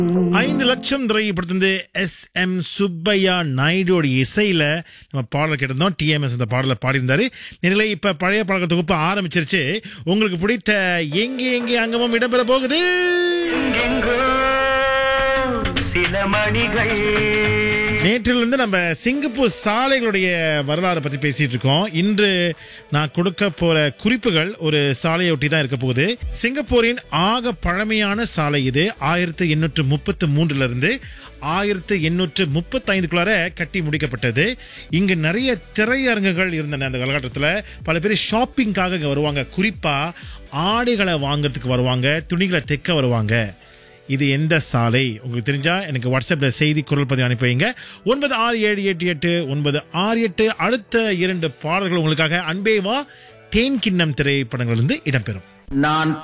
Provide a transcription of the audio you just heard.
ஐந்து லட்சம் திரைப்படத்திலிருந்து எஸ் எம் சுப்பையா நாயுடோட இசையில நம்ம பாடல் கேட்டிருந்தோம் டிஎம்எஸ் அந்த பாடலை பாடியிருந்தாரு நிலை இப்ப பழைய பாடல் தொகுப்பு ஆரம்பிச்சிருச்சு உங்களுக்கு பிடித்த எங்கே எங்கே அங்கமும் இடம்பெற போகுது எங்கெங்கோ சில மணிகள் நேற்றிலிருந்து நம்ம சிங்கப்பூர் சாலைகளுடைய வரலாறு பத்தி பேசிட்டு இருக்கோம் இன்று நான் கொடுக்க போற குறிப்புகள் ஒரு சாலையை ஒட்டி தான் இருக்க போகுது சிங்கப்பூரின் ஆக பழமையான சாலை இது ஆயிரத்தி எண்ணூற்று முப்பத்து மூன்றுல இருந்து ஆயிரத்து எண்ணூற்று முப்பத்தி ஐந்துக்குள்ளார கட்டி முடிக்கப்பட்டது இங்கு நிறைய திரையரங்குகள் இருந்தன அந்த காலகட்டத்தில் பல பேர் ஷாப்பிங்காக இங்க வருவாங்க குறிப்பா ஆடைகளை வாங்குறதுக்கு வருவாங்க துணிகளை தைக்க வருவாங்க இது எந்த சாலை உங்களுக்கு தெரிஞ்சா எனக்கு வாட்ஸ்அப்ல செய்தி குரல் பதிவு அனுப்பி வைங்க ஒன்பது ஆறு ஏழு எட்டு எட்டு ஒன்பது ஆறு எட்டு அடுத்த இரண்டு பாடல்கள் உங்களுக்காக அன்பேவா தேன் கிண்ணம் திரைப்படங்கள் இருந்து இடம்பெறும் நான்